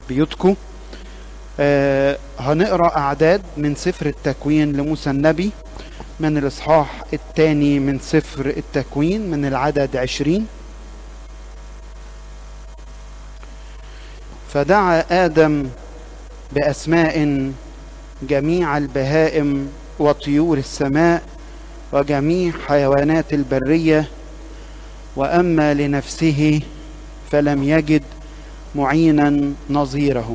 بيوتكم آه هنقرا اعداد من سفر التكوين لموسى النبي من الاصحاح الثاني من سفر التكوين من العدد عشرين فدعا ادم باسماء جميع البهائم وطيور السماء وجميع حيوانات البريه واما لنفسه فلم يجد معينا نظيره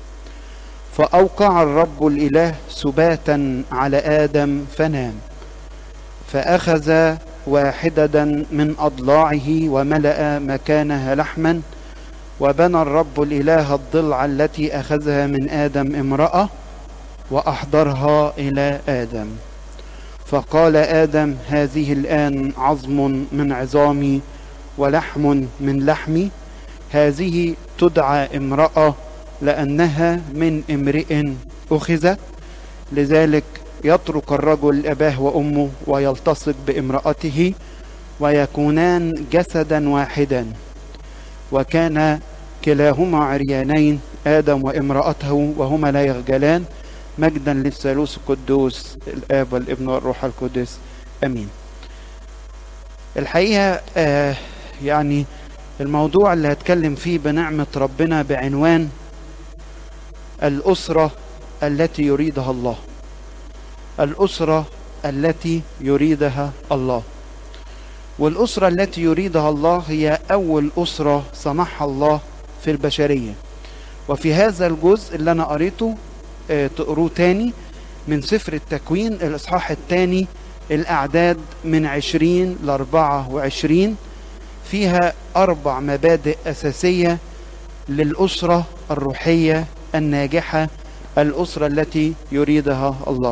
فاوقع الرب الاله سباتا على ادم فنام فاخذ واحده من اضلاعه وملا مكانها لحما وبنى الرب الاله الضلع التي اخذها من ادم امراه واحضرها الى ادم فقال ادم هذه الان عظم من عظامي ولحم من لحمي هذه تدعى امراه لانها من امرئ اخذت لذلك يترك الرجل اباه وامه ويلتصق بامراته ويكونان جسدا واحدا وكان كلاهما عريانين ادم وامراته وهما لا يخجلان مجدا للثالوث القدوس الاب والابن والروح القدس امين الحقيقه آه يعني الموضوع اللي هتكلم فيه بنعمه ربنا بعنوان الاسره التي يريدها الله الاسره التي يريدها الله والاسره التي يريدها الله هي اول اسره صنعها الله في البشريه وفي هذا الجزء اللي انا قريته اه تقروه تاني من سفر التكوين الاصحاح الثاني الاعداد من عشرين لاربعة وعشرين فيها اربع مبادئ اساسية للاسرة الروحية الناجحة الاسرة التي يريدها الله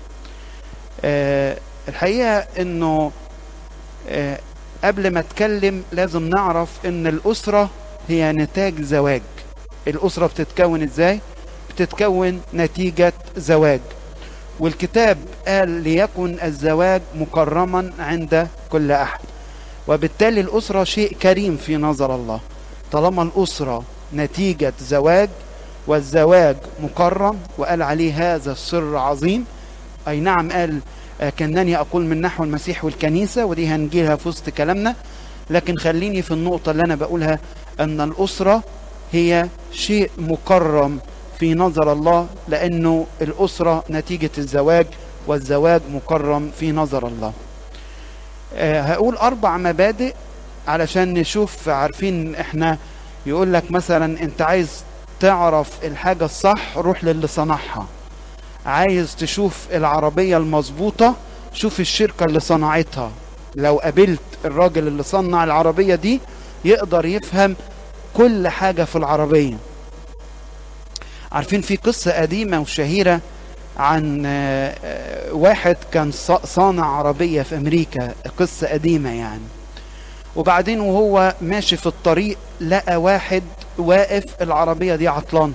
اه الحقيقة انه اه قبل ما اتكلم لازم نعرف ان الاسرة هي نتاج زواج الاسرة بتتكون ازاي بتتكون نتيجة زواج والكتاب قال ليكن الزواج مكرما عند كل احد وبالتالي الاسرة شيء كريم في نظر الله طالما الاسرة نتيجة زواج والزواج مكرم وقال عليه هذا السر عظيم اي نعم قال كانني اقول من نحو المسيح والكنيسة ودي هنجيلها في وسط كلامنا لكن خليني في النقطة اللي انا بقولها ان الاسرة هي شيء مكرم في نظر الله لانه الاسرة نتيجة الزواج والزواج مكرم في نظر الله أه هقول اربع مبادئ علشان نشوف عارفين احنا يقول لك مثلا انت عايز تعرف الحاجة الصح روح للي صنعها عايز تشوف العربية المظبوطة شوف الشركة اللي صنعتها لو قابلت الراجل اللي صنع العربية دي يقدر يفهم كل حاجة في العربية عارفين في قصة قديمة وشهيرة عن واحد كان صانع عربية في أمريكا قصة قديمة يعني وبعدين وهو ماشي في الطريق لقى واحد واقف العربية دي عطلان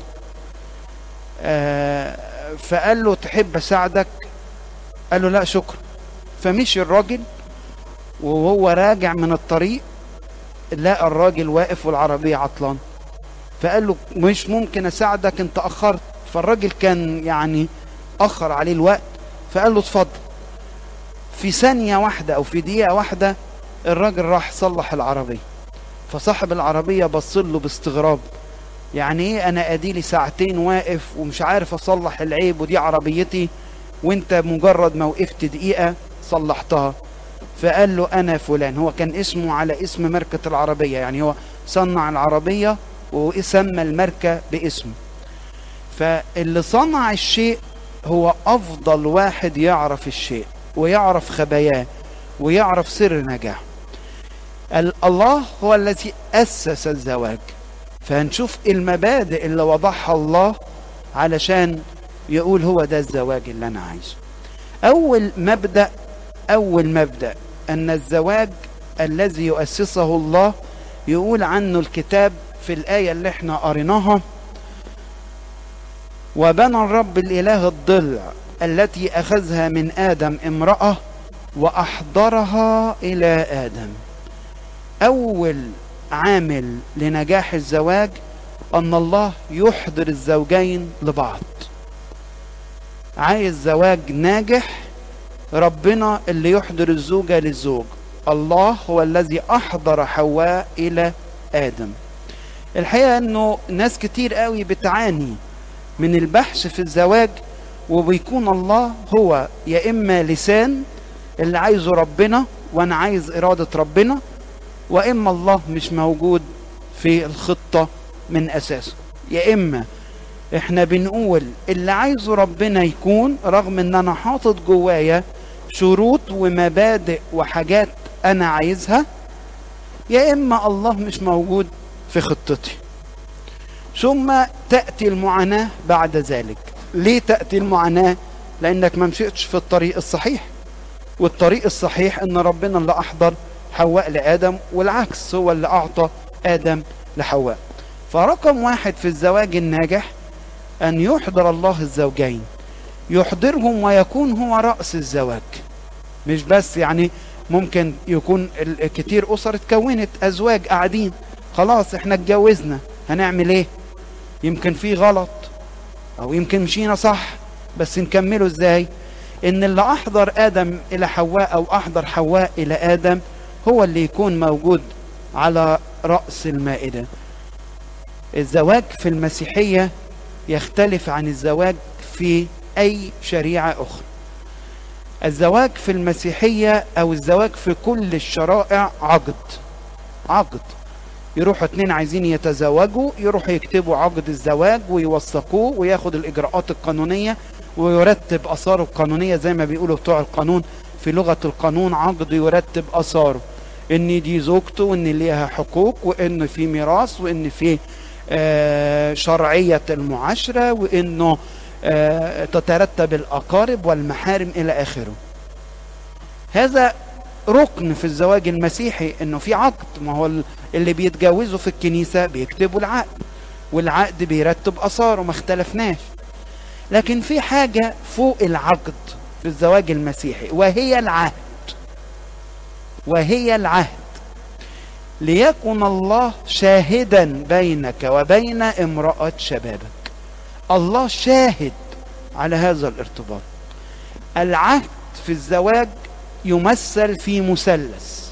فقال له تحب أساعدك قال له لا شكرا فمشي الراجل وهو راجع من الطريق لقى الراجل واقف والعربية عطلان فقال له مش ممكن اساعدك انت اخرت فالراجل كان يعني اخر عليه الوقت فقال له اتفضل في ثانية واحدة او في دقيقة واحدة الراجل راح صلح العربية فصاحب العربية بص له باستغراب يعني ايه انا اديلي ساعتين واقف ومش عارف اصلح العيب ودي عربيتي وانت مجرد ما وقفت دقيقة صلحتها فقال له انا فلان هو كان اسمه على اسم ماركة العربية يعني هو صنع العربية وسمى الماركة باسمه فاللي صنع الشيء هو افضل واحد يعرف الشيء ويعرف خباياه ويعرف سر نجاحه الله هو الذي اسس الزواج فهنشوف المبادئ اللي وضعها الله علشان يقول هو ده الزواج اللي انا عايزه اول مبدا اول مبدا ان الزواج الذي يؤسسه الله يقول عنه الكتاب في الآية اللي احنا قريناها وبنى الرب الإله الضلع التي أخذها من آدم امرأة وأحضرها إلى آدم أول عامل لنجاح الزواج ان الله يحضر الزوجين لبعض عايز زواج ناجح ربنا اللي يحضر الزوجة للزوج الله هو الذي احضر حواء الى ادم الحقيقة انه ناس كتير قوي بتعاني من البحث في الزواج وبيكون الله هو يا اما لسان اللي عايزه ربنا وانا عايز اراده ربنا واما الله مش موجود في الخطه من اساسه يا اما احنا بنقول اللي عايزه ربنا يكون رغم ان انا حاطط جوايا شروط ومبادئ وحاجات انا عايزها يا اما الله مش موجود في خطتي ثم تاتي المعاناه بعد ذلك ليه تاتي المعاناه لانك ما مشيتش في الطريق الصحيح والطريق الصحيح ان ربنا اللي احضر حواء لادم والعكس هو اللي اعطى ادم لحواء فرقم واحد في الزواج الناجح ان يحضر الله الزوجين يحضرهم ويكون هو راس الزواج مش بس يعني ممكن يكون كتير اسر اتكونت ازواج قاعدين خلاص احنا اتجوزنا هنعمل ايه يمكن في غلط او يمكن مشينا صح بس نكمله ازاي ان اللي احضر ادم الى حواء او احضر حواء الى ادم هو اللي يكون موجود على راس المائده الزواج في المسيحيه يختلف عن الزواج في اي شريعه اخرى الزواج في المسيحيه او الزواج في كل الشرائع عقد عقد يروحوا اتنين عايزين يتزوجوا يروحوا يكتبوا عقد الزواج ويوثقوه وياخد الاجراءات القانونيه ويرتب اثاره القانونيه زي ما بيقولوا بتوع القانون في لغه القانون عقد يرتب اثاره ان دي زوجته وان ليها حقوق وان في ميراث وان في آه شرعيه المعاشره وانه آه تترتب الاقارب والمحارم الى اخره هذا ركن في الزواج المسيحي انه في عقد ما هو اللي بيتجوزوا في الكنيسه بيكتبوا العقد والعقد بيرتب اثاره ما اختلفناش لكن في حاجه فوق العقد في الزواج المسيحي وهي العهد وهي العهد ليكن الله شاهدا بينك وبين امراه شبابك الله شاهد على هذا الارتباط العهد في الزواج يمثل في مثلث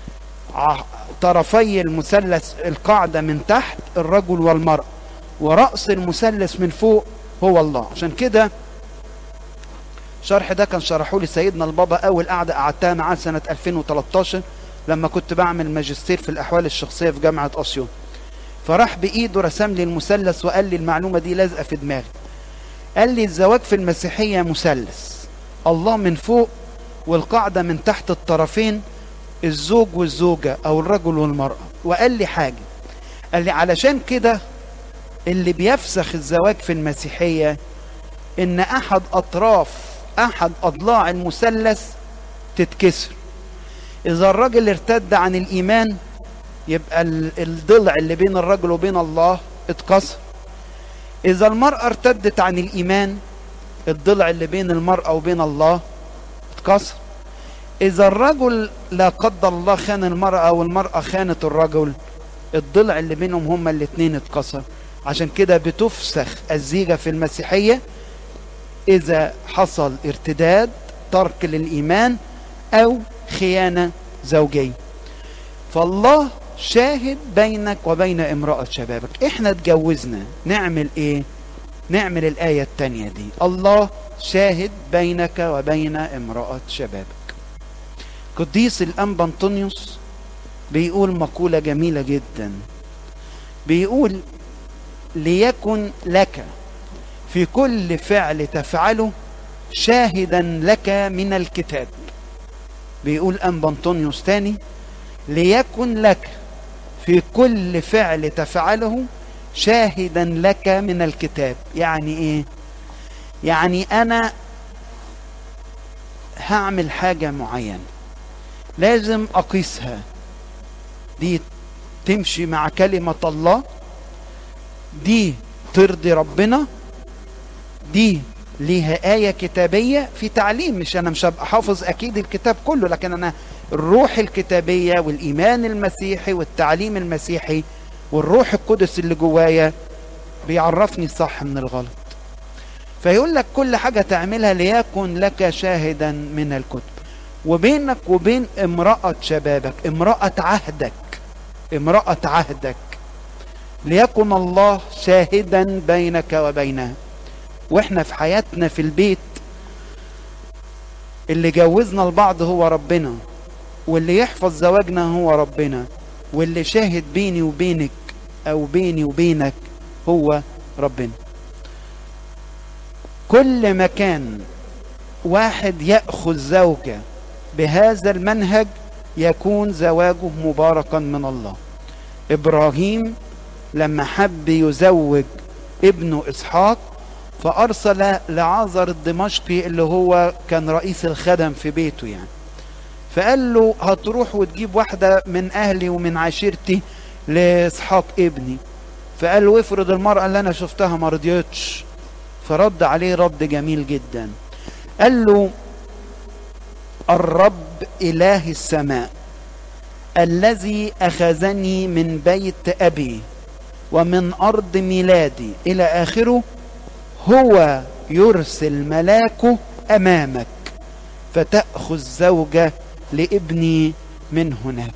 طرفي المثلث القاعدة من تحت الرجل والمرأة ورأس المثلث من فوق هو الله عشان كده الشرح ده كان شرحه لي سيدنا البابا أول قعدة قعدتها معاه سنة 2013 لما كنت بعمل ماجستير في الأحوال الشخصية في جامعة أسيوط فراح بإيده رسم لي المثلث وقال لي المعلومة دي لازقة في دماغي قال لي الزواج في المسيحية مثلث الله من فوق والقاعدة من تحت الطرفين الزوج والزوجة أو الرجل والمرأة وقال لي حاجة قال لي علشان كده اللي بيفسخ الزواج في المسيحية إن أحد أطراف أحد أضلاع المثلث تتكسر إذا الرجل ارتد عن الإيمان يبقى الضلع اللي بين الرجل وبين الله اتكسر إذا المرأة ارتدت عن الإيمان الضلع اللي بين المرأة وبين الله اتكسر إذا الرجل لا قدر الله خان المرأة والمرأة خانت الرجل الضلع اللي بينهم هما الاتنين اتكسر عشان كده بتفسخ الزيجة في المسيحية إذا حصل ارتداد ترك للإيمان أو خيانة زوجية فالله شاهد بينك وبين امرأة شبابك احنا اتجوزنا نعمل ايه نعمل الآية التانية دي الله شاهد بينك وبين امرأة شبابك قديس الأنبا أنطونيوس بيقول مقولة جميلة جدا بيقول ليكن لك في كل فعل تفعله شاهدا لك من الكتاب بيقول أنبا أنطونيوس تاني ليكن لك في كل فعل تفعله شاهدا لك من الكتاب يعني ايه يعني انا هعمل حاجة معينة لازم اقيسها دي تمشي مع كلمة الله دي ترضي ربنا دي ليها آية كتابية في تعليم مش أنا مش هبقى حافظ أكيد الكتاب كله لكن أنا الروح الكتابية والإيمان المسيحي والتعليم المسيحي والروح القدس اللي جوايا بيعرفني الصح من الغلط فيقول لك كل حاجة تعملها ليكن لك شاهدا من الكتب وبينك وبين امرأة شبابك امرأة عهدك امرأة عهدك ليكن الله شاهدا بينك وبينها واحنا في حياتنا في البيت اللي جوزنا لبعض هو ربنا واللي يحفظ زواجنا هو ربنا واللي شاهد بيني وبينك او بيني وبينك هو ربنا كل مكان واحد ياخذ زوجه بهذا المنهج يكون زواجه مباركا من الله ابراهيم لما حب يزوج ابنه اسحاق فارسل لعازر الدمشقي اللي هو كان رئيس الخدم في بيته يعني فقال له هتروح وتجيب واحده من اهلي ومن عشيرتي لاسحاق ابني فقال له افرض المراه اللي انا شفتها ما رضيتش فرد عليه رد جميل جدا قال له الرب اله السماء الذي اخذني من بيت ابي ومن ارض ميلادي الى اخره هو يرسل ملاكه امامك فتاخذ زوجه لابني من هناك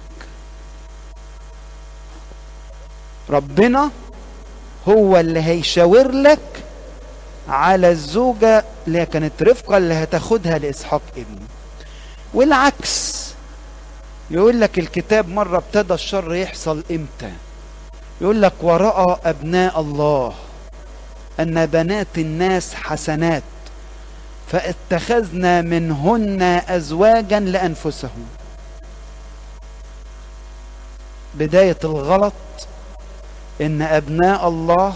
ربنا هو اللي هيشاور لك على الزوجة اللي كانت رفقة اللي هتاخدها لإسحاق ابني والعكس يقول لك الكتاب مرة ابتدى الشر يحصل امتى يقول لك ورأى أبناء الله أن بنات الناس حسنات فاتخذنا منهن أزواجا لأنفسهم بداية الغلط إن أبناء الله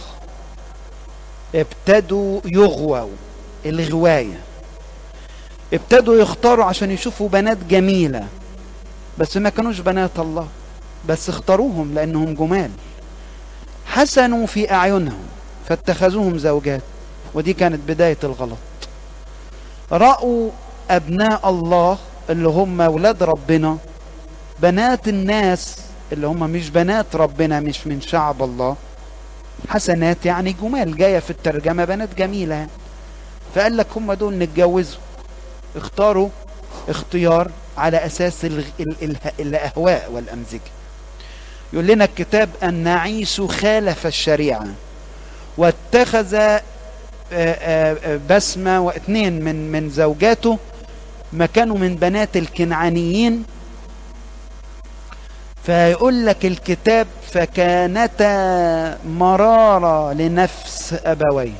ابتدوا يغووا الغواية ابتدوا يختاروا عشان يشوفوا بنات جميلة بس ما كانوش بنات الله بس اختاروهم لأنهم جمال حسنوا في أعينهم فاتخذوهم زوجات ودي كانت بداية الغلط رأوا أبناء الله اللي هم أولاد ربنا بنات الناس اللي هم مش بنات ربنا مش من شعب الله حسنات يعني جمال جاية في الترجمة بنات جميلة فقال لك هم دول نتجوزوا اختاروا اختيار على أساس ال ال ال الأهواء والأمزجة يقول لنا الكتاب أن نعيس خالف الشريعة واتخذ بسمة واثنين من من زوجاته ما كانوا من بنات الكنعانيين فيقول لك الكتاب فكانتا مرارة لنفس أبويه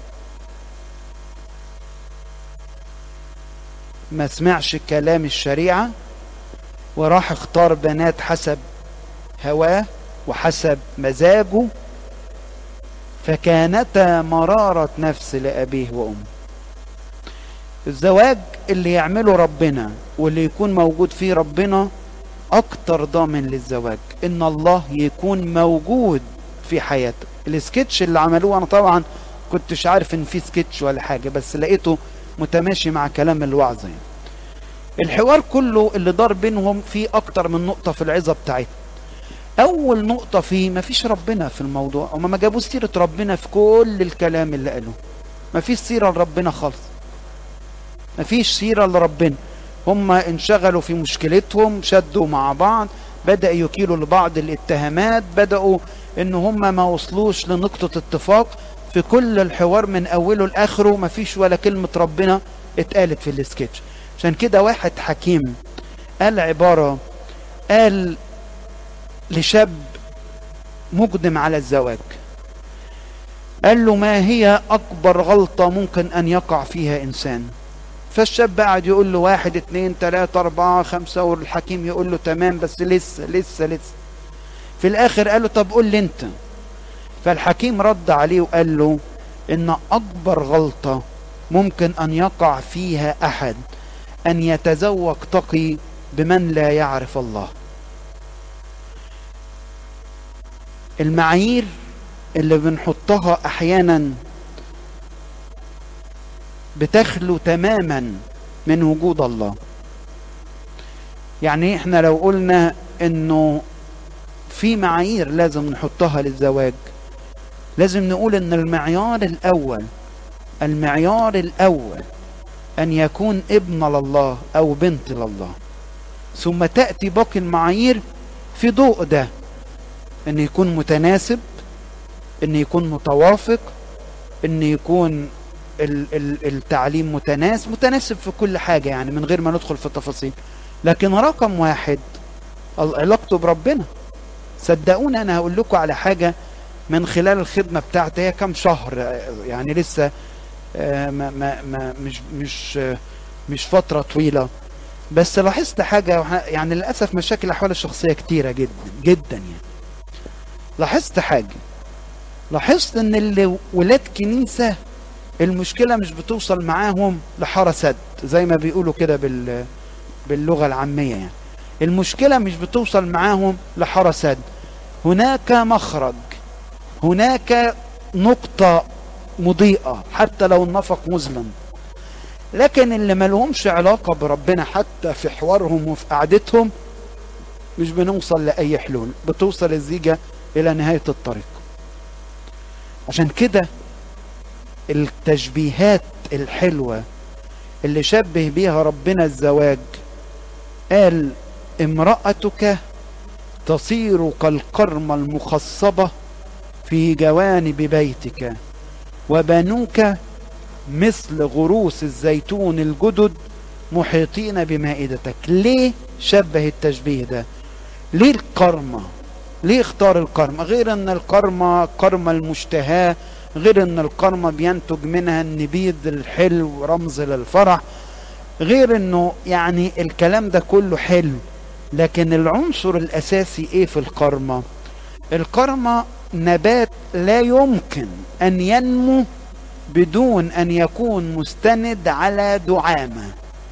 ما سمعش كلام الشريعة وراح اختار بنات حسب هواه وحسب مزاجه فكانتا مرارة نفس لأبيه وأمه الزواج اللي يعمله ربنا واللي يكون موجود فيه ربنا أكتر ضامن للزواج إن الله يكون موجود في حياته السكتش اللي عملوه أنا طبعا كنتش عارف إن في سكتش ولا حاجة بس لقيته متماشي مع كلام الوعظ يعني. الحوار كله اللي دار بينهم فيه أكتر من نقطة في العظة بتاعتنا اول نقطة فيه مفيش ربنا في الموضوع هما ما جابوش سيرة ربنا في كل الكلام اللي قالوه مفيش سيرة لربنا خالص مفيش سيرة لربنا هما انشغلوا في مشكلتهم شدوا مع بعض بدأ يكيلوا لبعض الاتهامات بدأوا ان هما ما وصلوش لنقطة اتفاق في كل الحوار من اوله لاخره مفيش ولا كلمة ربنا اتقالت في السكتش عشان كده واحد حكيم قال عبارة قال لشاب مقدم على الزواج قال له ما هي أكبر غلطة ممكن أن يقع فيها إنسان فالشاب قاعد يقول له واحد اتنين تلاتة أربعة خمسة والحكيم يقول له تمام بس لسه لسه لسه في الآخر قال له طب قول لي أنت فالحكيم رد عليه وقال له إن أكبر غلطة ممكن أن يقع فيها أحد أن يتزوج تقي بمن لا يعرف الله المعايير اللي بنحطها احيانا بتخلو تماما من وجود الله يعني احنا لو قلنا انه في معايير لازم نحطها للزواج لازم نقول ان المعيار الاول المعيار الاول ان يكون ابن لله او بنت لله ثم تاتي باقي المعايير في ضوء ده ان يكون متناسب ان يكون متوافق ان يكون ال- ال- التعليم متناسب متناسب في كل حاجة يعني من غير ما ندخل في التفاصيل لكن رقم واحد ال- علاقته بربنا صدقوني انا هقول لكم على حاجة من خلال الخدمة بتاعتي هي كام شهر آه، يعني لسه آه، ما ما ما مش مش آه، مش فترة طويلة بس لاحظت حاجة وح- يعني للأسف مشاكل الأحوال الشخصية كتيرة جدا جدا يعني لاحظت حاجة لاحظت ان اللي ولاد كنيسة المشكلة مش بتوصل معاهم لحارة سد زي ما بيقولوا كده بال باللغة العامية يعني المشكلة مش بتوصل معاهم لحارة سد هناك مخرج هناك نقطة مضيئة حتى لو النفق مظلم لكن اللي ملهمش علاقة بربنا حتى في حوارهم وفي قعدتهم مش بنوصل لأي حلول بتوصل الزيجة إلى نهاية الطريق عشان كده التشبيهات الحلوة اللي شبه بيها ربنا الزواج قال امرأتك تصير كالقرمة المخصبة في جوانب بيتك وبنوك مثل غروس الزيتون الجدد محيطين بمائدتك ليه شبه التشبيه ده ليه القرمة ليه اختار القرمة غير ان القرمة قرمة المشتهاة غير ان القرمة بينتج منها النبيذ الحلو رمز للفرح غير انه يعني الكلام ده كله حلو لكن العنصر الاساسي ايه في القرمة القرمة نبات لا يمكن ان ينمو بدون ان يكون مستند على دعامة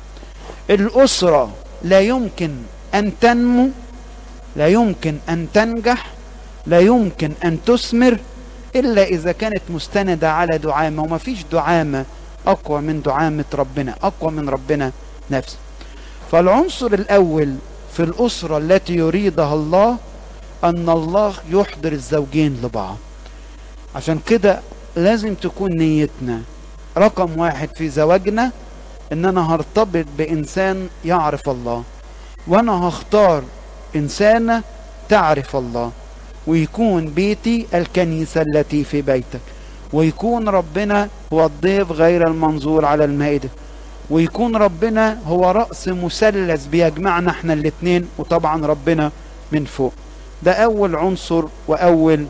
الاسرة لا يمكن ان تنمو لا يمكن ان تنجح لا يمكن ان تثمر الا اذا كانت مستندة على دعامة وما فيش دعامة اقوى من دعامة ربنا اقوى من ربنا نفسه فالعنصر الاول في الاسرة التي يريدها الله ان الله يحضر الزوجين لبعض عشان كده لازم تكون نيتنا رقم واحد في زواجنا ان انا هرتبط بانسان يعرف الله وانا هختار انسانة تعرف الله ويكون بيتي الكنيسة التي في بيتك ويكون ربنا هو الضيف غير المنظور على المائدة ويكون ربنا هو رأس مثلث بيجمعنا احنا الاتنين وطبعا ربنا من فوق ده اول عنصر واول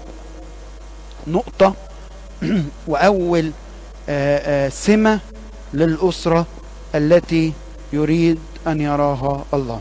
نقطة واول آآ آآ سمة للأسرة التي يريد أن يراها الله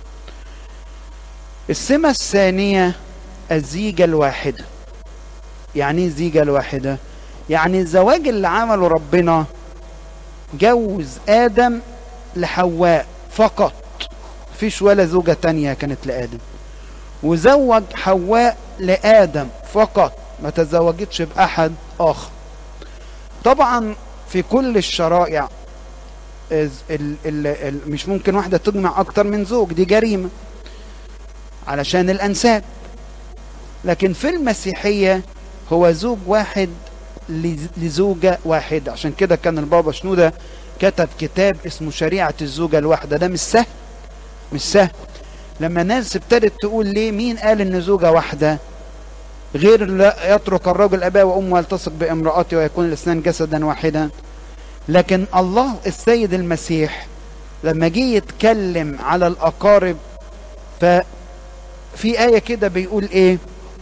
السمة الثانية الزيجة الواحدة يعني ايه الزيجة الواحدة يعني الزواج اللي عمله ربنا جوز آدم لحواء فقط مفيش ولا زوجة تانية كانت لآدم وزوج حواء لآدم فقط ما تزوجتش بأحد آخر طبعا في كل الشرائع ال ال ال مش ممكن واحدة تجمع أكتر من زوج دي جريمة علشان الأنساب لكن في المسيحية هو زوج واحد لزوجة واحدة عشان كده كان البابا شنودة كتب كتاب اسمه شريعة الزوجة الواحدة ده مش سهل مش سهل لما الناس ابتدت تقول ليه مين قال ان زوجة واحدة غير لا يترك الرجل اباه وامه ويلتصق بامرأته ويكون الاثنان جسدا واحدا لكن الله السيد المسيح لما جه يتكلم على الاقارب ففي آية كده بيقول ايه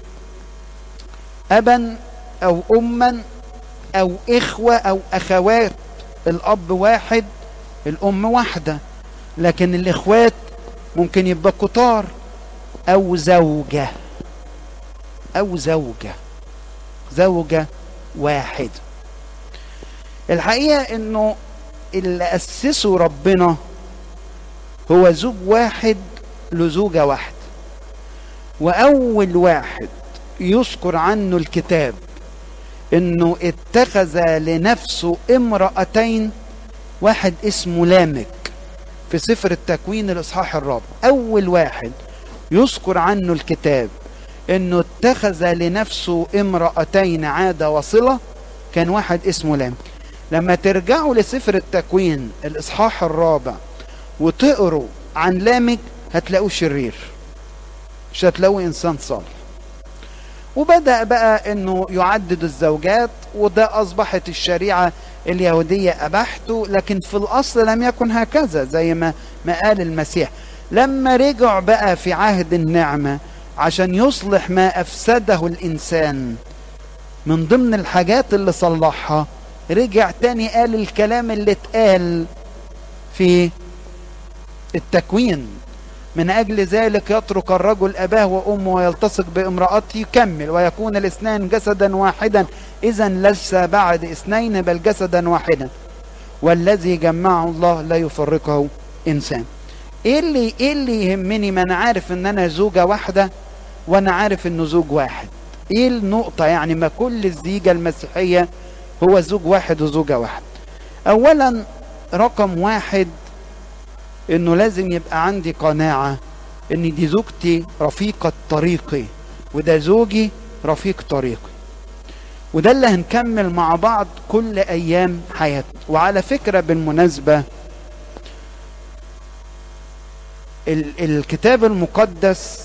ابا او اما او اخوة او اخوات الاب واحد الام واحدة لكن الاخوات ممكن يبقى كتار او زوجة او زوجة زوجة واحد الحقيقة انه اللي اسسه ربنا هو زوج واحد لزوجة واحد واول واحد يذكر عنه الكتاب انه اتخذ لنفسه امرأتين واحد اسمه لامك في سفر التكوين الاصحاح الرابع اول واحد يذكر عنه الكتاب انه اتخذ لنفسه امرأتين عادة وصلة كان واحد اسمه لام لما ترجعوا لسفر التكوين الاصحاح الرابع وتقروا عن لامك هتلاقوه شرير مش هتلاقوه انسان صالح وبدأ بقى انه يعدد الزوجات وده اصبحت الشريعة اليهودية اباحته لكن في الاصل لم يكن هكذا زي ما ما قال المسيح لما رجع بقى في عهد النعمة عشان يصلح ما افسده الانسان من ضمن الحاجات اللي صلحها رجع تاني قال الكلام اللي اتقال في التكوين من أجل ذلك يترك الرجل أباه وأمه ويلتصق بامرأته يكمل ويكون الاثنان جسدا واحدا إذا ليس بعد اثنين بل جسدا واحدا والذي جمعه الله لا يفرقه إنسان إيه اللي إيه اللي يهمني ما أنا عارف إن أنا زوجة واحدة وأنا عارف إنه زوج واحد إيه النقطة يعني ما كل الزيجة المسيحية هو زوج واحد وزوجة واحد أولا رقم واحد انه لازم يبقى عندي قناعة ان دي زوجتي رفيقة طريقي وده زوجي رفيق طريقي وده اللي هنكمل مع بعض كل ايام حياتنا وعلى فكرة بالمناسبة ال الكتاب المقدس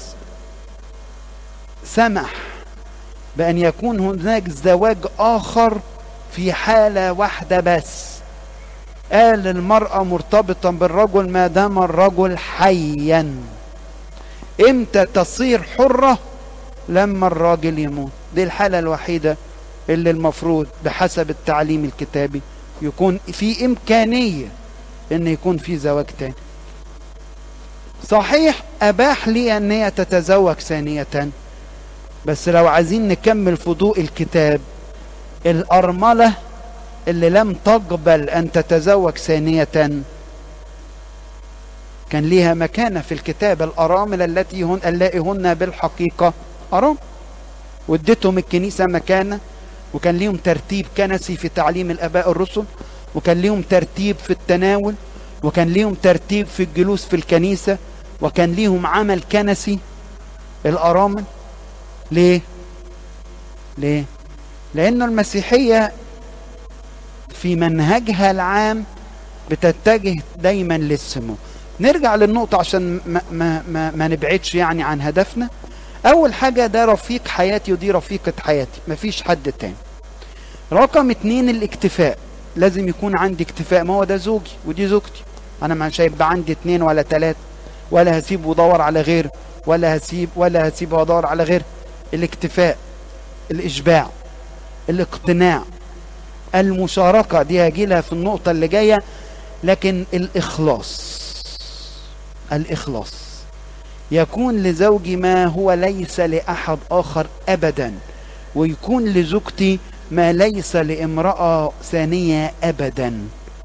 سمح بأن يكون هناك زواج آخر في حالة واحدة بس قال المرأة مرتبطة بالرجل ما دام الرجل حيا امتى تصير حرة لما الراجل يموت دي الحالة الوحيدة اللي المفروض بحسب التعليم الكتابي يكون في إمكانية إن يكون في زواج تاني صحيح أباح لي أن هي تتزوج ثانية بس لو عايزين نكمل في ضوء الكتاب الأرملة اللي لم تقبل أن تتزوج ثانية كان ليها مكانة في الكتاب الأرامل التي هن اللائي هن بالحقيقة أرام واديتهم الكنيسة مكانة وكان ليهم ترتيب كنسي في تعليم الآباء الرسل وكان ليهم ترتيب في التناول وكان ليهم ترتيب في الجلوس في الكنيسة وكان ليهم عمل كنسي الأرامل ليه؟ ليه؟ لأنه المسيحية في منهجها العام بتتجه دايما للسمو نرجع للنقطة عشان ما, ما, ما, ما نبعدش يعني عن هدفنا أول حاجة ده رفيق حياتي ودي رفيقة حياتي مفيش حد تاني رقم اتنين الاكتفاء لازم يكون عندي اكتفاء ما هو ده زوجي ودي زوجتي أنا مش هيبقى عندي اتنين ولا تلاتة ولا هسيب وادور على غير ولا هسيب ولا هسيب وادور على غير الاكتفاء الإشباع الاقتناع المشاركة دي هجيلها في النقطة اللي جاية لكن الإخلاص الإخلاص يكون لزوجي ما هو ليس لأحد آخر أبدا ويكون لزوجتي ما ليس لامرأة ثانية أبدا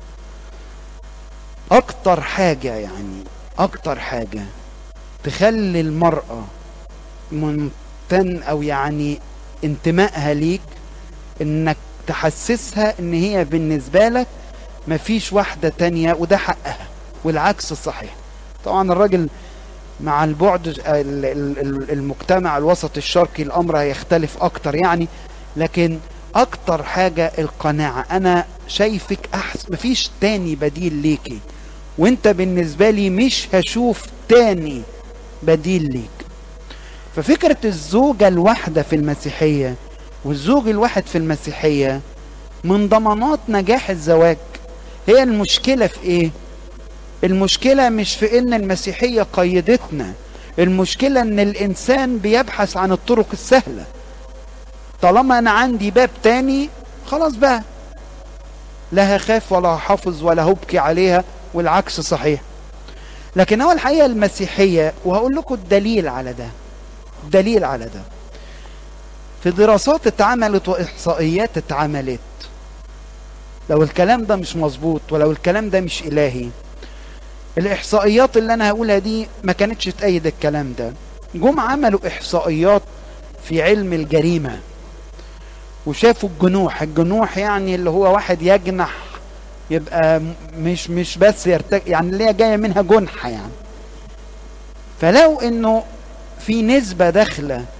أكتر حاجة يعني أكتر حاجة تخلي المرأة ممتن أو يعني انتمائها ليك إنك تحسسها ان هي بالنسبة لك مفيش واحدة تانية وده حقها والعكس صحيح طبعا الراجل مع البعد المجتمع الوسط الشرقي الامر هيختلف اكتر يعني لكن اكتر حاجة القناعة انا شايفك احسن مفيش تاني بديل ليكي وانت بالنسبة لي مش هشوف تاني بديل ليك ففكرة الزوجة الواحدة في المسيحية والزوج الواحد في المسيحية من ضمانات نجاح الزواج هي المشكلة في ايه المشكلة مش في ان المسيحية قيدتنا المشكلة ان الانسان بيبحث عن الطرق السهلة طالما انا عندي باب تاني خلاص بقى لا هخاف ولا هحافظ ولا هبكي عليها والعكس صحيح لكن هو الحقيقة المسيحية وهقول لكم الدليل على ده دليل على ده في دراسات اتعملت واحصائيات اتعملت لو الكلام ده مش مظبوط ولو الكلام ده مش الهي الاحصائيات اللي انا هقولها دي ما كانتش تأيد الكلام ده جم عملوا احصائيات في علم الجريمة وشافوا الجنوح الجنوح يعني اللي هو واحد يجنح يبقى مش مش بس يرتك يعني اللي هي جايه منها جنحه يعني فلو انه في نسبه داخله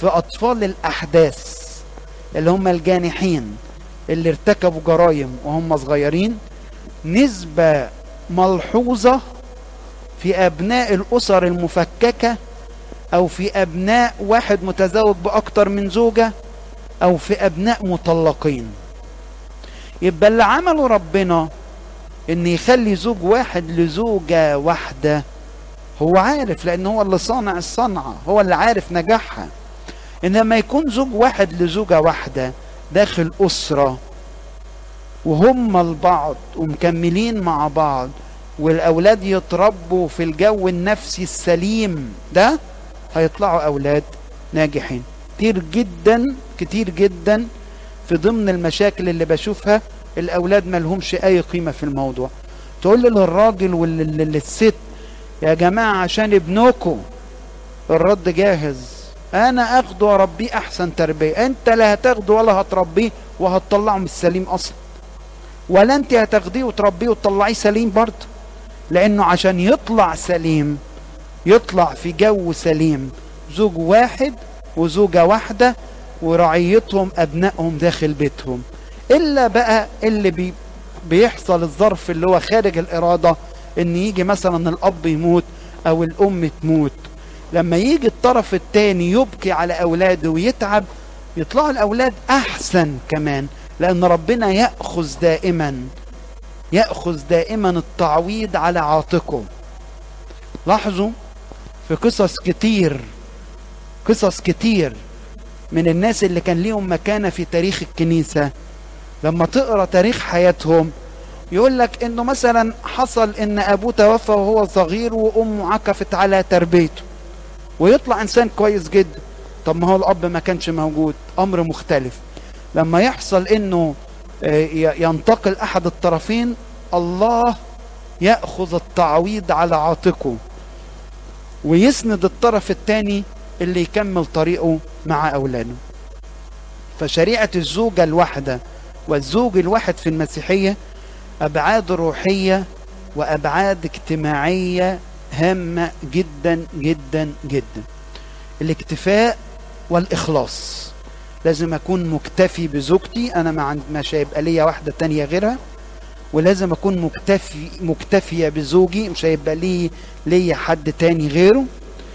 في أطفال الأحداث اللي هم الجانحين اللي ارتكبوا جرائم وهم صغيرين نسبة ملحوظة في أبناء الأسر المفككة أو في أبناء واحد متزوج بأكتر من زوجة أو في أبناء مطلقين يبقى اللي عمله ربنا إن يخلي زوج واحد لزوجة واحدة هو عارف لأن هو اللي صانع الصنعة هو اللي عارف نجاحها إنما يكون زوج واحد لزوجة واحدة داخل أسرة وهم البعض ومكملين مع بعض والأولاد يتربوا في الجو النفسي السليم ده هيطلعوا أولاد ناجحين كتير جدا كتير جدا في ضمن المشاكل اللي بشوفها الأولاد ملهمش أي قيمة في الموضوع تقول للراجل وللست يا جماعة عشان ابنكم الرد جاهز انا اخده واربيه احسن تربيه انت لا هتاخده ولا هتربيه وهتطلعه من السليم اصلا ولا انت هتاخديه وتربيه وتطلعيه سليم برضه لانه عشان يطلع سليم يطلع في جو سليم زوج واحد وزوجة واحدة ورعيتهم ابنائهم داخل بيتهم الا بقى اللي بي بيحصل الظرف اللي هو خارج الارادة ان يجي مثلا الاب يموت او الام تموت لما يجي الطرف التاني يبكي على اولاده ويتعب يطلعوا الاولاد احسن كمان لان ربنا ياخذ دائما ياخذ دائما التعويض على عاتقه لاحظوا في قصص كتير قصص كتير من الناس اللي كان ليهم مكانه في تاريخ الكنيسه لما تقرا تاريخ حياتهم يقول لك انه مثلا حصل ان ابوه توفى وهو صغير وامه عكفت على تربيته ويطلع انسان كويس جدا طب ما هو الاب ما كانش موجود امر مختلف لما يحصل انه ينتقل احد الطرفين الله ياخذ التعويض على عاتقه ويسند الطرف الثاني اللي يكمل طريقه مع اولاده فشريعه الزوجه الواحده والزوج الواحد في المسيحيه ابعاد روحيه وابعاد اجتماعيه هامه جدا جدا جدا الاكتفاء والاخلاص لازم اكون مكتفي بزوجتي انا ما عند مش هيبقى ليا واحده تانية غيرها ولازم اكون مكتفي مكتفيه بزوجي مش هيبقى لي ليا حد تاني غيره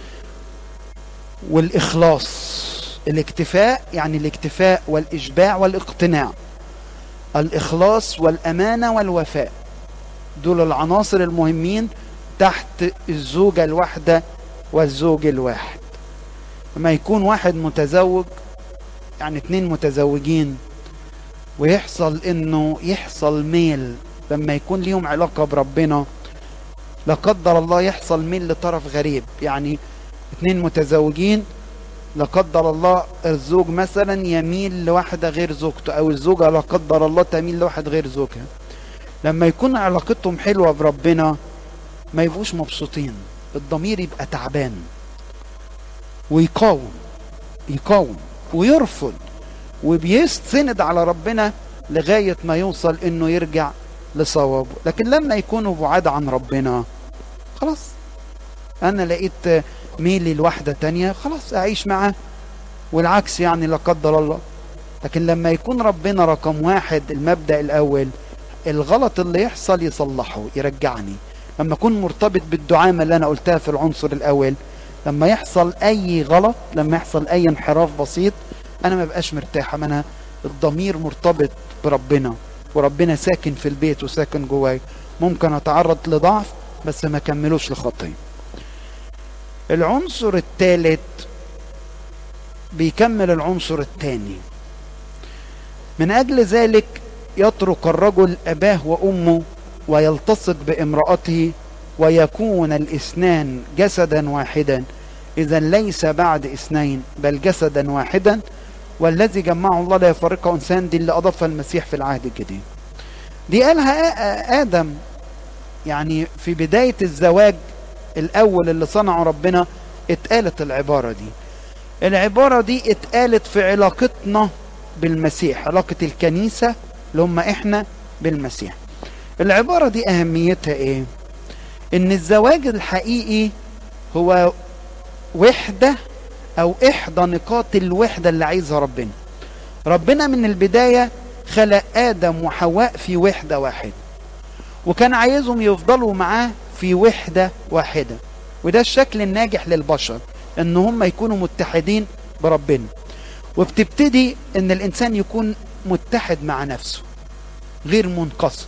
والاخلاص الاكتفاء يعني الاكتفاء والاشباع والاقتناع الاخلاص والامانه والوفاء دول العناصر المهمين تحت الزوجه الواحده والزوج الواحد لما يكون واحد متزوج يعني اتنين متزوجين ويحصل انه يحصل ميل لما يكون ليهم علاقه بربنا لا قدر الله يحصل ميل لطرف غريب يعني اتنين متزوجين لا قدر الله الزوج مثلا يميل لواحدة غير زوجته او الزوجة لا قدر الله تميل لواحد غير زوجها لما يكون علاقتهم حلوة بربنا ما يبقوش مبسوطين الضمير يبقى تعبان ويقاوم يقاوم ويرفض وبيستند على ربنا لغاية ما يوصل انه يرجع لصوابه لكن لما يكونوا بعاد عن ربنا خلاص انا لقيت ميلي لواحدة تانية خلاص اعيش معاه والعكس يعني لا قدر الله لكن لما يكون ربنا رقم واحد المبدأ الاول الغلط اللي يحصل يصلحه يرجعني لما اكون مرتبط بالدعامة اللي انا قلتها في العنصر الاول لما يحصل اي غلط لما يحصل اي انحراف بسيط انا ما بقاش مرتاح ما انا الضمير مرتبط بربنا وربنا ساكن في البيت وساكن جواي ممكن اتعرض لضعف بس ما كملوش لخطيه العنصر الثالث بيكمل العنصر الثاني من اجل ذلك يترك الرجل اباه وامه ويلتصق بامراته ويكون الاثنان جسدا واحدا اذا ليس بعد اثنين بل جسدا واحدا والذي جمعه الله لا يفرقه انسان دي اللي اضافها المسيح في العهد الجديد دي قالها ادم يعني في بدايه الزواج الاول اللي صنعه ربنا اتقالت العباره دي العباره دي اتقالت في علاقتنا بالمسيح علاقه الكنيسه اللي هم احنا بالمسيح العباره دي اهميتها ايه ان الزواج الحقيقي هو وحده او احدى نقاط الوحدة اللي عايزها ربنا ربنا من البداية خلق ادم وحواء في وحدة واحدة وكان عايزهم يفضلوا معاه في وحدة واحدة وده الشكل الناجح للبشر ان هم يكونوا متحدين بربنا وبتبتدي ان الانسان يكون متحد مع نفسه غير منقسم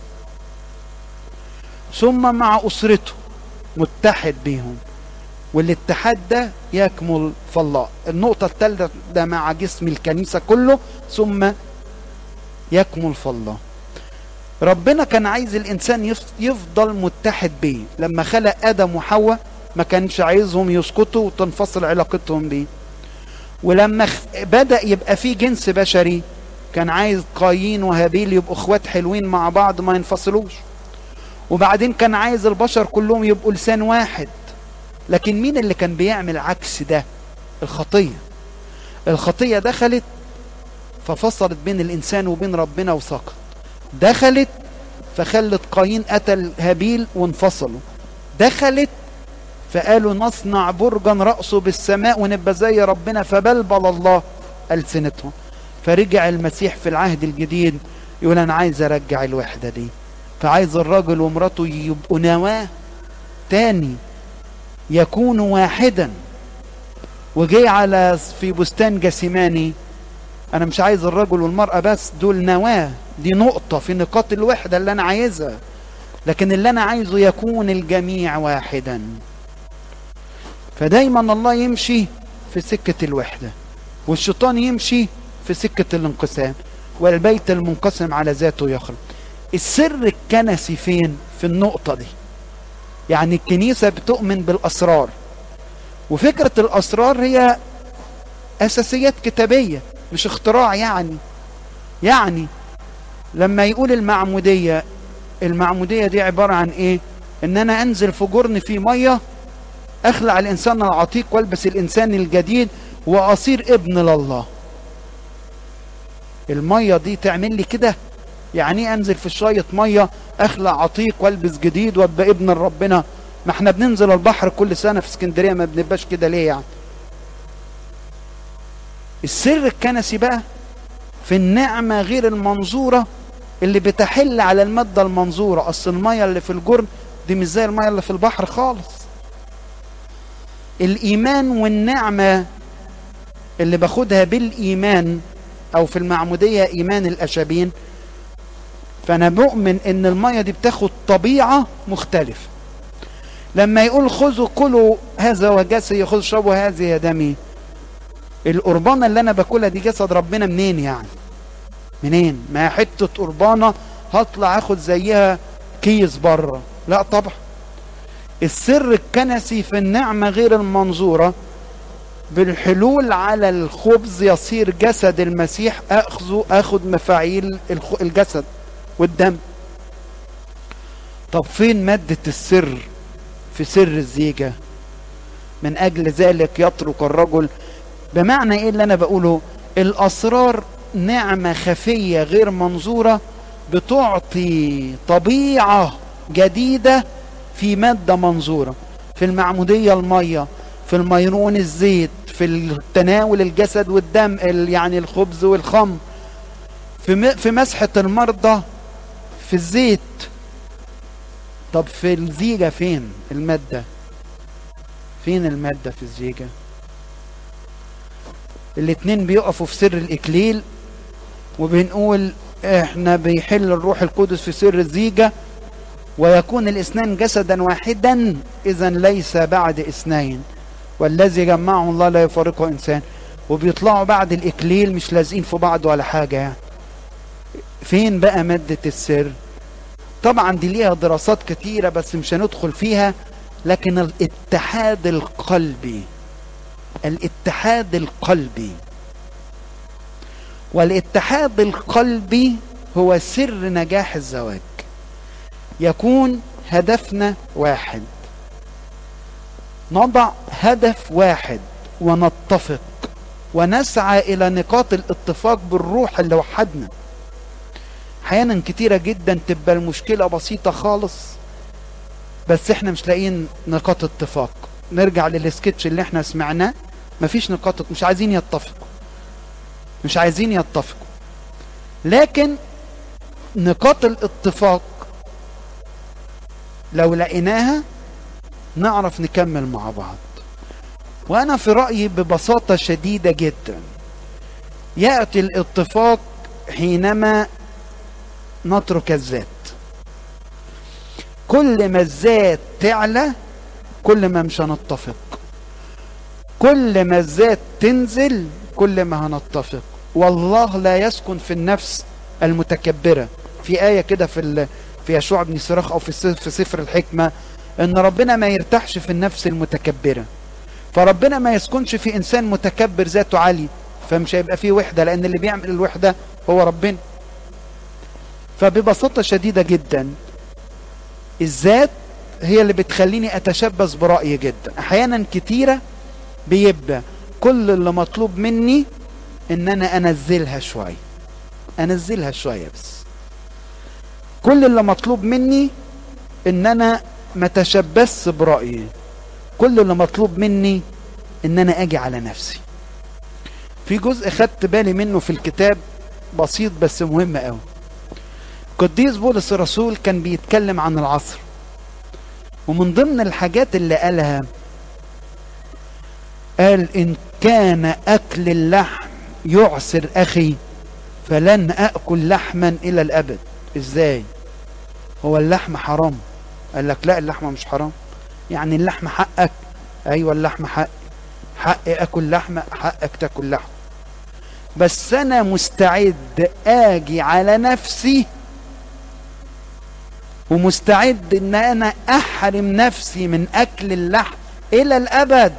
ثم مع اسرته متحد بيهم والاتحاد ده يكمل في الله النقطة الثالثة ده مع جسم الكنيسة كله ثم يكمل في الله ربنا كان عايز الإنسان يفضل متحد بيه لما خلق آدم وحواء ما كانش عايزهم يسقطوا وتنفصل علاقتهم بيه ولما بدأ يبقى في جنس بشري كان عايز قايين وهابيل يبقوا اخوات حلوين مع بعض ما ينفصلوش وبعدين كان عايز البشر كلهم يبقوا لسان واحد لكن مين اللي كان بيعمل عكس ده الخطية الخطية دخلت ففصلت بين الإنسان وبين ربنا وسقط دخلت فخلت قايين قتل هابيل وانفصلوا دخلت فقالوا نصنع برجا رأسه بالسماء ونبقى زي ربنا فبلبل الله ألسنتهم فرجع المسيح في العهد الجديد يقول أنا عايز أرجع الوحدة دي فعايز الراجل ومراته يبقوا نواة تاني يكونوا واحدا وجي على في بستان جسيماني انا مش عايز الرجل والمرأة بس دول نواة دي نقطة في نقاط الوحدة اللي انا عايزها لكن اللي انا عايزه يكون الجميع واحدا فدايما الله يمشي في سكة الوحدة والشيطان يمشي في سكة الانقسام والبيت المنقسم على ذاته يخرب السر الكنسي فين في النقطة دي يعني الكنيسة بتؤمن بالأسرار وفكرة الأسرار هي أساسيات كتابية مش اختراع يعني يعني لما يقول المعمودية المعمودية دي عبارة عن ايه ان انا انزل في جرن في مية اخلع الانسان العتيق والبس الانسان الجديد واصير ابن لله المية دي تعمل لي كده يعني ايه انزل في شوية مية اخلع عتيق والبس جديد وابقى ابن ربنا ما احنا بننزل البحر كل سنة في اسكندرية ما بنبقاش كده ليه يعني السر الكنسي بقى في النعمة غير المنظورة اللي بتحل على المادة المنظورة اصل المية اللي في الجرن دي مش زي المية اللي في البحر خالص الايمان والنعمة اللي باخدها بالايمان او في المعمودية ايمان الاشابين فانا بؤمن ان المية دي بتاخد طبيعة مختلفة لما يقول خذوا كلوا هذا وجسدي خذوا اشربوا هذه يا دمي القربانة اللي انا باكلها دي جسد ربنا منين يعني منين ما حتة قربانة هطلع اخد زيها كيس بره لا طبعا السر الكنسي في النعمة غير المنظورة بالحلول على الخبز يصير جسد المسيح اخذه اخذ مفاعيل الجسد والدم طب فين مادة السر في سر الزيجة من اجل ذلك يترك الرجل بمعنى ايه اللي انا بقوله الاسرار نعمة خفية غير منظورة بتعطي طبيعة جديدة في مادة منظورة في المعمودية المية في الميرون الزيت في التناول الجسد والدم يعني الخبز والخمر في في مسحة المرضى في الزيت طب في الزيجة فين المادة فين المادة في الزيجة الاتنين بيقفوا في سر الإكليل وبنقول احنا بيحل الروح القدس في سر الزيجة ويكون الاثنان جسدا واحدا اذا ليس بعد اثنين والذي جمعه الله لا يفارقه انسان وبيطلعوا بعد الاكليل مش لازقين في بعض ولا حاجه يعني فين بقى ماده السر طبعا دي ليها دراسات كتيره بس مش هندخل فيها لكن الاتحاد القلبي الاتحاد القلبي والاتحاد القلبي هو سر نجاح الزواج يكون هدفنا واحد نضع هدف واحد ونتفق ونسعى الى نقاط الاتفاق بالروح اللي وحدنا احيانا كتيره جدا تبقى المشكله بسيطه خالص بس احنا مش لاقيين نقاط اتفاق نرجع للسكتش اللي احنا سمعناه مفيش نقاط مش عايزين يتفقوا مش عايزين يتفقوا لكن نقاط الاتفاق لو لقيناها نعرف نكمل مع بعض وانا في رايي ببساطه شديده جدا ياتي الاتفاق حينما نترك الذات كل ما الذات تعلى كل ما مش هنتفق كل ما الذات تنزل كل ما هنتفق والله لا يسكن في النفس المتكبره في ايه كده في ال... في يشوع بن سراخ او في في سفر الحكمه ان ربنا ما يرتاحش في النفس المتكبره فربنا ما يسكنش في انسان متكبر ذاته عالي فمش هيبقى فيه وحده لان اللي بيعمل الوحده هو ربنا فببساطه شديده جدا الذات هي اللي بتخليني اتشبث برايي جدا احيانا كتيره بيبقى كل اللي مطلوب مني ان انا انزلها شويه انزلها شويه بس كل اللي مطلوب مني ان انا ما تشبثش برايي كل اللي مطلوب مني ان انا اجي على نفسي في جزء خدت بالي منه في الكتاب بسيط بس مهم قوي قديس بولس الرسول كان بيتكلم عن العصر ومن ضمن الحاجات اللي قالها قال ان كان اكل اللحم يعسر اخي فلن اكل لحما الى الابد ازاي هو اللحم حرام قال لك لا اللحمه مش حرام يعني اللحم حقك ايوه اللحم حق حقي اكل لحمه حقك تاكل لحم بس انا مستعد اجي على نفسي ومستعد ان انا احرم نفسي من اكل اللحم الى الابد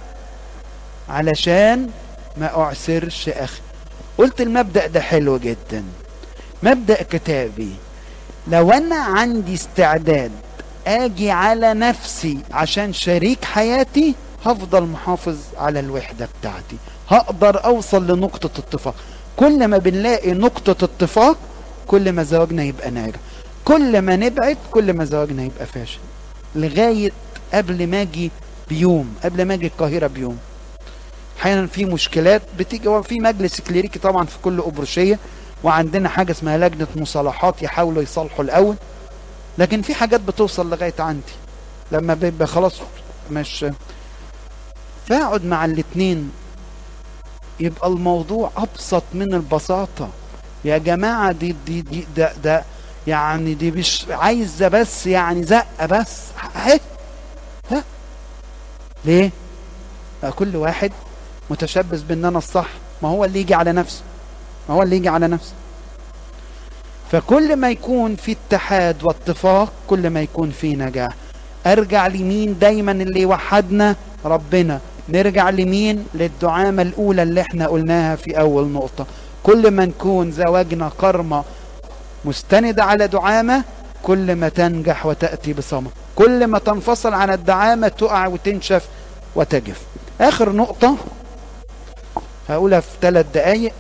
علشان ما اعسرش اخي قلت المبدا ده حلو جدا مبدا كتابي لو انا عندي استعداد اجي على نفسي عشان شريك حياتي هفضل محافظ على الوحدة بتاعتي هقدر اوصل لنقطة اتفاق كل ما بنلاقي نقطة اتفاق كل ما زواجنا يبقى ناجح كل ما نبعد كل ما زواجنا يبقى فاشل لغاية قبل ما اجي بيوم قبل ما اجي القاهرة بيوم احيانا في مشكلات بتيجي هو في مجلس كليريكي طبعا في كل ابرشيه وعندنا حاجه اسمها لجنه مصالحات يحاولوا يصالحوا الاول لكن في حاجات بتوصل لغايه عندي لما بيبقى خلاص مش فاقعد مع الاتنين يبقى الموضوع ابسط من البساطه يا جماعه دي دي دي ده ده يعني دي مش عايزه بس يعني زقه بس اهي لا ليه؟ بقى كل واحد متشبث بان انا الصح ما هو اللي يجي على نفسه ما هو اللي يجي على نفسه فكل ما يكون في اتحاد واتفاق كل ما يكون في نجاح ارجع لمين دايما اللي يوحدنا ربنا نرجع لمين للدعامة الأولى اللي احنا قلناها في أول نقطة كل ما نكون زواجنا قرمة مستندة على دعامة كل ما تنجح وتأتي بصمت كل ما تنفصل عن الدعامة تقع وتنشف وتجف آخر نقطة هقولها في ثلاث دقايق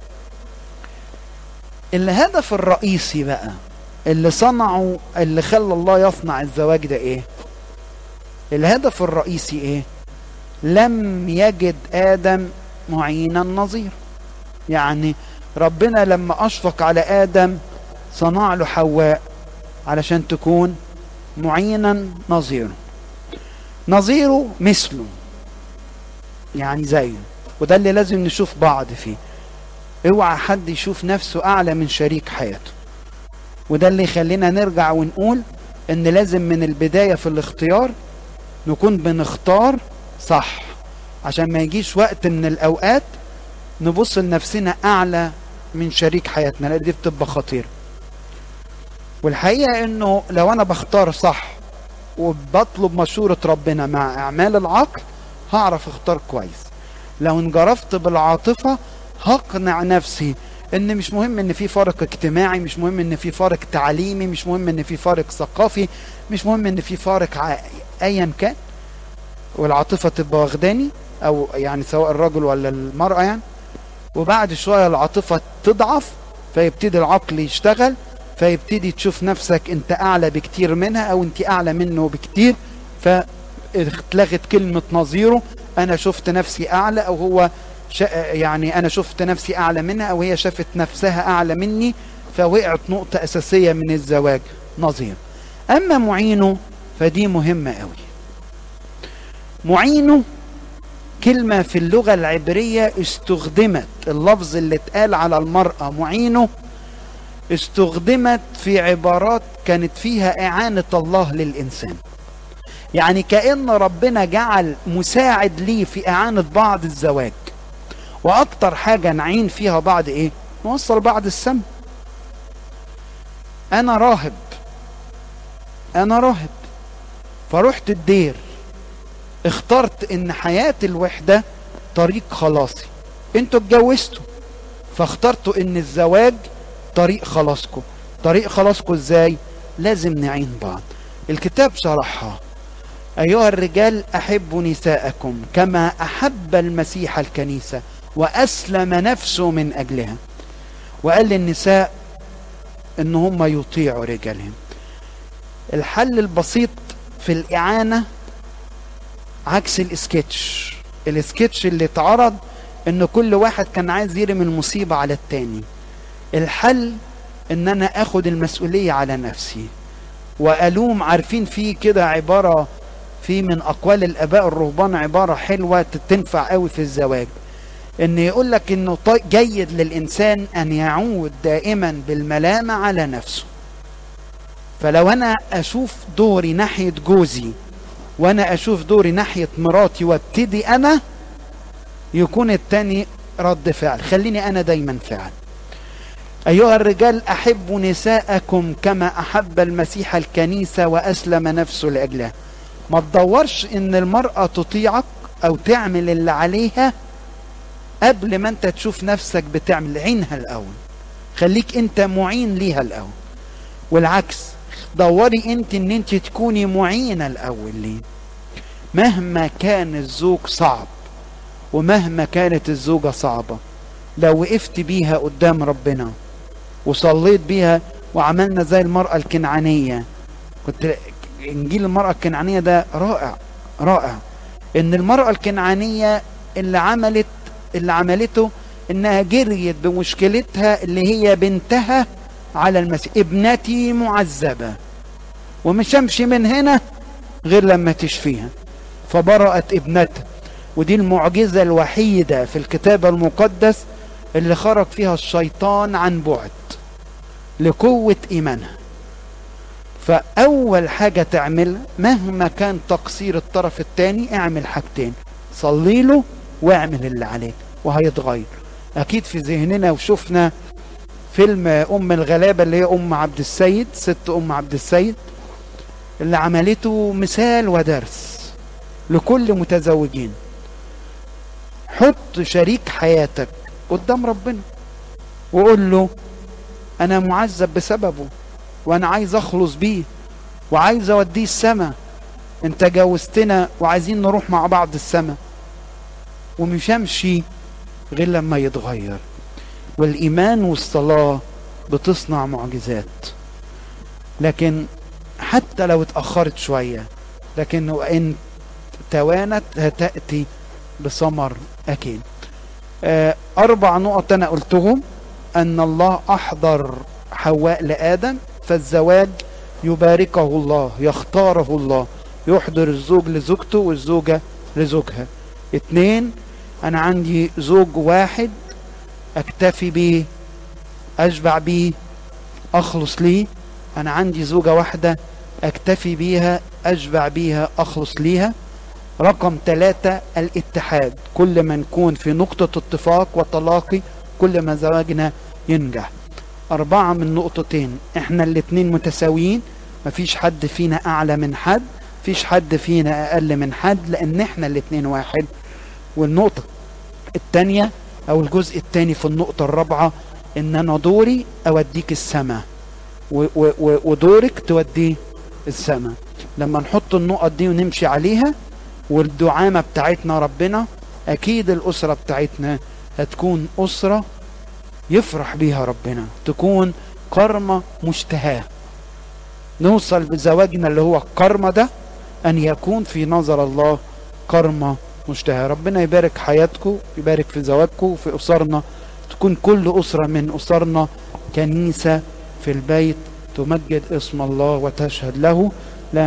الهدف الرئيسي بقى اللي صنعوا اللي خلى الله يصنع الزواج ده ايه الهدف الرئيسي ايه لم يجد ادم معينا نظير يعني ربنا لما اشفق على ادم صنع له حواء علشان تكون معينا نظيره نظيره مثله يعني زيه وده اللي لازم نشوف بعض فيه اوعى حد يشوف نفسه اعلى من شريك حياته وده اللي يخلينا نرجع ونقول ان لازم من البدايه في الاختيار نكون بنختار صح عشان ما يجيش وقت من الاوقات نبص لنفسنا اعلى من شريك حياتنا لان دي بتبقى خطيره والحقيقه انه لو انا بختار صح وبطلب مشوره ربنا مع اعمال العقل هعرف اختار كويس لو انجرفت بالعاطفه هقنع نفسي ان مش مهم ان في فارق اجتماعي مش مهم ان في فارق تعليمي مش مهم ان في فارق ثقافي مش مهم ان في فارق ع... ايا كان والعاطفه تبقى واخداني او يعني سواء الرجل ولا المراه يعني وبعد شويه العاطفه تضعف فيبتدي العقل يشتغل فيبتدي تشوف نفسك انت اعلى بكتير منها او انت اعلى منه بكتير فاتلغت كلمه نظيره انا شفت نفسي اعلى او هو ش... يعني انا شفت نفسي اعلى منها او هي شافت نفسها اعلى مني فوقعت نقطة اساسية من الزواج نظير اما معينه فدي مهمة قوي معينه كلمة في اللغة العبرية استخدمت اللفظ اللي اتقال على المرأة معينه استخدمت في عبارات كانت فيها إعانة الله للإنسان يعني كأن ربنا جعل مساعد ليه في إعانة بعض الزواج وأكتر حاجة نعين فيها بعض إيه نوصل بعض السم أنا راهب أنا راهب فرحت الدير اخترت ان حياة الوحدة طريق خلاصي انتوا اتجوزتوا فاخترتوا ان الزواج طريق خلاصكم طريق خلاصكم ازاي لازم نعين بعض الكتاب شرحها ايها الرجال احبوا نساءكم كما احب المسيح الكنيسة واسلم نفسه من اجلها وقال للنساء ان هم يطيعوا رجالهم الحل البسيط في الاعانه عكس الاسكتش الاسكتش اللي اتعرض ان كل واحد كان عايز يرمي المصيبة على التاني الحل ان انا اخد المسؤولية على نفسي والوم عارفين في كده عبارة في من اقوال الاباء الرهبان عبارة حلوة تنفع قوي في الزواج ان يقول لك انه جيد للانسان ان يعود دائما بالملامة على نفسه فلو انا اشوف دوري ناحية جوزي وانا اشوف دوري ناحية مراتي وابتدي انا يكون التاني رد فعل خليني انا دايما فعل ايها الرجال احبوا نساءكم كما احب المسيح الكنيسة واسلم نفسه لاجلها ما تدورش ان المرأة تطيعك او تعمل اللي عليها قبل ما انت تشوف نفسك بتعمل عينها الاول خليك انت معين ليها الاول والعكس دوري انت ان انت تكوني معينة الاول ليه مهما كان الزوج صعب ومهما كانت الزوجة صعبة لو وقفت بيها قدام ربنا وصليت بيها وعملنا زي المرأة الكنعانية كنت انجيل المرأة الكنعانية ده رائع رائع ان المرأة الكنعانية اللي عملت اللي عملته انها جريت بمشكلتها اللي هي بنتها على المسيح ابنتي معذبة ومش امشي من هنا غير لما تشفيها فبرأت ابنتها ودي المعجزة الوحيدة في الكتاب المقدس اللي خرج فيها الشيطان عن بعد لقوة إيمانها فأول حاجة تعمل مهما كان تقصير الطرف الثاني اعمل حاجتين صلي له واعمل اللي عليك وهيتغير أكيد في ذهننا وشفنا فيلم أم الغلابة اللي هي أم عبد السيد ست أم عبد السيد اللي عملته مثال ودرس لكل متزوجين حط شريك حياتك قدام ربنا وقول له انا معذب بسببه وانا عايز اخلص بيه وعايز اوديه السما انت جوزتنا وعايزين نروح مع بعض السما ومش همشي غير لما يتغير والايمان والصلاه بتصنع معجزات لكن حتى لو اتاخرت شويه لكن وان توانت هتاتي بثمر اكيد اربع نقط انا قلتهم ان الله احضر حواء لادم فالزواج يباركه الله يختاره الله يحضر الزوج لزوجته والزوجة لزوجها اتنين انا عندي زوج واحد اكتفي بيه اشبع بيه اخلص ليه انا عندي زوجة واحدة اكتفي بيها اشبع بيها اخلص ليها رقم ثلاثة الاتحاد كل ما نكون في نقطة اتفاق وتلاقي كل ما زواجنا ينجح أربعة من نقطتين احنا الاتنين متساويين مفيش حد فينا أعلى من حد مفيش حد فينا أقل من حد لأن احنا الاتنين واحد والنقطة التانية أو الجزء التاني في النقطة الرابعة إن أنا دوري أوديك السماء ودورك توديه السماء لما نحط النقط دي ونمشي عليها والدعامة بتاعتنا ربنا أكيد الأسرة بتاعتنا هتكون أسرة يفرح بيها ربنا تكون كرمة مشتهاة نوصل بزواجنا اللي هو الكرمة ده أن يكون في نظر الله كرمة مشتهى ربنا يبارك حياتكم يبارك في زواجكم في أسرنا تكون كل أسرة من أسرنا كنيسة في البيت تمجد اسم الله وتشهد له